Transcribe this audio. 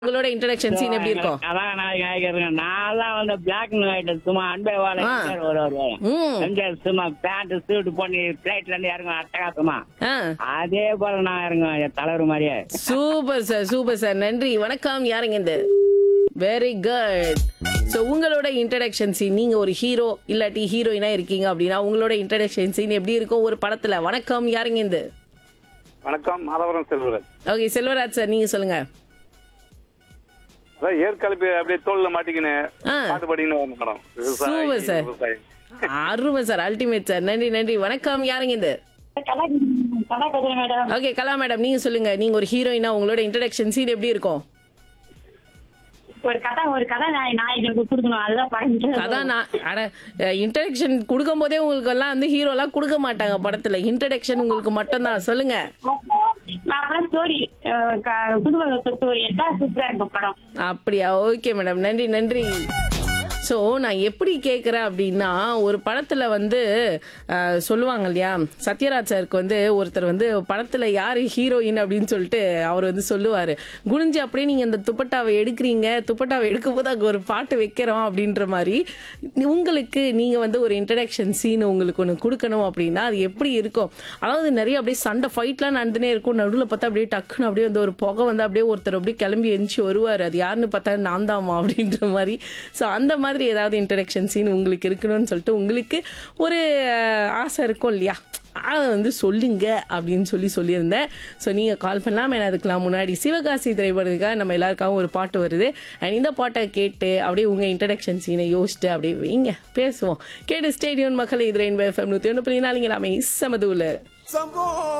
உங்களோட introduction scene எப்படி இருக்கும் அதான் நான் கேட்கறேன் நான் தான் வந்து பிளாக் அண்ட் ஒயிட் சும்மா அன்பே வாழை ஆ. ஒரு ஒரு ம் எம்ஜிஆர் சும்மா பேண்ட் சூட் பண்ணி பிளைட்ல இருந்து இறங்கும் அட்டகாசமா ஆ அதே போல நான் இறங்கும் என் தலைவர் மாதிரியே சூப்பர் சார் சூப்பர் சார் நன்றி வணக்கம் யாருங்க இந்த வெரி குட் ஸோ உங்களோட இன்ட்ரடக்ஷன் சீன் நீங்க ஒரு ஹீரோ இல்லாட்டி ஹீரோயினா இருக்கீங்க அப்படின்னா உங்களோட இன்ட்ரடக்ஷன் சீன் எப்படி இருக்கும் ஒரு படத்துல வணக்கம் யாருங்க இந்த வணக்கம் மாதவரம் செல்வராஜ் ஓகே செல்வராஜ் சார் நீங்க சொல்லுங்க அதான் ஏற்கலப்பி அப்படியே தோல்ல மாட்டிக்கின்னு ஆ. பாட்டு பாடிக்கின்னு வரணும் மேடம் Super, sir. விவசாயி அருமை சார் அல்டிமேட் சார் நன்றி நன்றி வணக்கம் யாருங்க இந்த கலா கதிர மேடம் ஓகே கலா மேடம் நீங்க சொல்லுங்க நீங்க ஒரு ஹீரோயினா உங்களோட இன்ட்ரடக்ஷன் சீன் எப்படி இருக்கும் ஒரு கதை ஒரு கதை நாய் நாயகனுக்கு கொடுக்கணும் அதுதான் படம் அதான் நான் அட இன்ட்ரடக்ஷன் கொடுக்கும் போதே உங்களுக்கு எல்லாம் வந்து ஹீரோலாம் கொடுக்க மாட்டாங்க படத்துல இன்ட்ரடக்ஷன் உங்களுக்கு மட்டும்தான் சொல்லுங்க நான் அப்புறம் ஸ்டோரி புதுவக ஸ்டோரி எட்டா சூப்பரா இருக்கும் படம் அப்படியா ஓகே மேடம் நன்றி நன்றி ஸோ நான் எப்படி கேட்குறேன் அப்படின்னா ஒரு படத்தில் வந்து அஹ், சொல்லுவாங்க இல்லையா சத்யராஜ் சாருக்கு வந்து ஒருத்தர் வந்து படத்தில் யார் ஹீரோயின் அப்படின்னு சொல்லிட்டு அவர் வந்து சொல்லுவார் குனிஞ்சு அப்படியே நீங்கள் இந்த துப்பட்டாவை எடுக்கிறீங்க துப்பட்டாவை எடுக்கும் போது அங்கே ஒரு பாட்டு வைக்கிறோம் அப்படின்ற மாதிரி உங்களுக்கு நீங்கள் வந்து ஒரு இன்ட்ரடக்ஷன் சீன் உங்களுக்கு ஒன்று கொடுக்கணும் அப்படின்னா அது எப்படி இருக்கும் அதாவது நிறைய அப்படியே சண்டை ஃபைட்லாம் நடந்துனே இருக்கும் நடுவில் பார்த்தா அப்படியே டக்குன்னு அப்படியே வந்து ஒரு புகை வந்து அப்படியே ஒருத்தர் அப்படியே கிளம்பி எந்திச்சு வருவார் அது யாருன்னு பார்த்தா நான் தாமா அப்படின்ற மாதிரி ஸோ அந்த மாதிரி ஏதாவது இன்ட்ரடக்ஷன் சீன் உங்களுக்கு இருக்கணும்னு சொல்லிட்டு உங்களுக்கு ஒரு அஹ், ஆசை இருக்கும் இல்லையா அதை வந்து சொல்லுங்க அப்படின்னு சொல்லி சொல்லியிருந்தேன் ஸோ நீங்கள் கால் பண்ணலாம் ஏன்னா அதுக்கெல்லாம் முன்னாடி சிவகாசி திரைப்படத்துக்காக நம்ம எல்லாருக்காகவும் ஒரு பாட்டு வருது அண்ட் இந்த பாட்டை கேட்டு அப்படியே உங்கள் இன்ட்ரடக்ஷன் சீனை யோசிச்சுட்டு அப்படியே வைங்க பேசுவோம் கேட்டு ஸ்டேடியம் மக்கள் இது ரெயின்போ எஃப்எம் நூற்றி ஒன்று புள்ளி நாலுங்க எல்லாமே சமதூல Some go